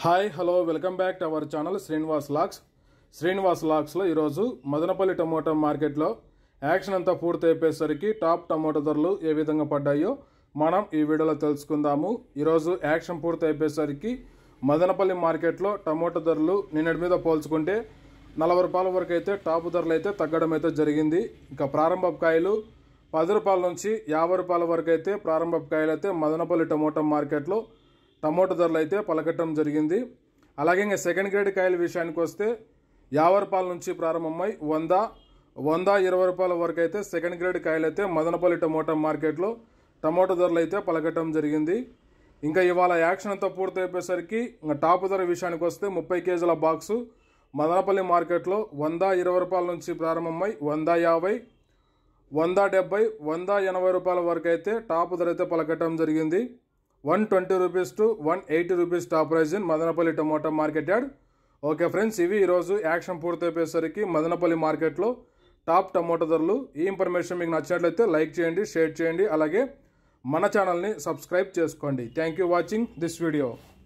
hi hello welcome back to our channel Srinivas లాక్స్ శ్రీనివాస్ లాక్స్లో ఈరోజు మదనపల్లి టమోటా మార్కెట్లో యాక్షన్ అంతా పూర్తి అయిపోయేసరికి టాప్ టమోటా ధరలు ఏ విధంగా పడ్డాయో మనం ఈ వీడియోలో తెలుసుకుందాము ఈరోజు యాక్షన్ పూర్తి అయిపోయేసరికి మదనపల్లి మార్కెట్లో టమోటా ధరలు నిన్నటి మీద పోల్చుకుంటే నలభై రూపాయల వరకు అయితే టాప్ ధరలు అయితే తగ్గడం అయితే జరిగింది ఇంకా ప్రారంభ కాయలు పది రూపాయల నుంచి యాభై రూపాయల వరకు అయితే ప్రారంభ కాయలు అయితే మదనపల్లి టమోటా మార్కెట్లో టమోటా ధరలు అయితే పలకటం జరిగింది అలాగే ఇంకా సెకండ్ గ్రేడ్ కాయల విషయానికి వస్తే యాభై రూపాయల నుంచి ప్రారంభమై వంద వంద ఇరవై రూపాయల వరకు అయితే సెకండ్ గ్రేడ్ కాయలు అయితే మదనపల్లి టమోటా మార్కెట్లో టమోటా ధరలు అయితే పలకటం జరిగింది ఇంకా ఇవాళ యాక్షన్ అంతా పూర్తి అయిపోయేసరికి ఇంకా టాప్ ధర విషయానికి వస్తే ముప్పై కేజీల బాక్సు మదనపల్లి మార్కెట్లో వంద ఇరవై రూపాయల నుంచి ప్రారంభమై వంద యాభై వంద డెబ్బై వంద ఎనభై రూపాయల వరకు అయితే టాప్ ధర అయితే పలకటం జరిగింది one twenty rupees to one eighty rupees top price in Madanapalle tomato market yard okay friends ఇవి ఈరోజు యాక్షన్ పూర్తయిపోయేసరికి మదనపల్లి మార్కెట్లో టాప్ టమోటా ధరలు ఈ ఇన్ఫర్మేషన్ మీకు నచ్చినట్లయితే లైక్ చేయండి షేర్ చేయండి అలాగే మన ఛానల్ని సబ్స్క్రైబ్ చేసుకోండి thank you watching this video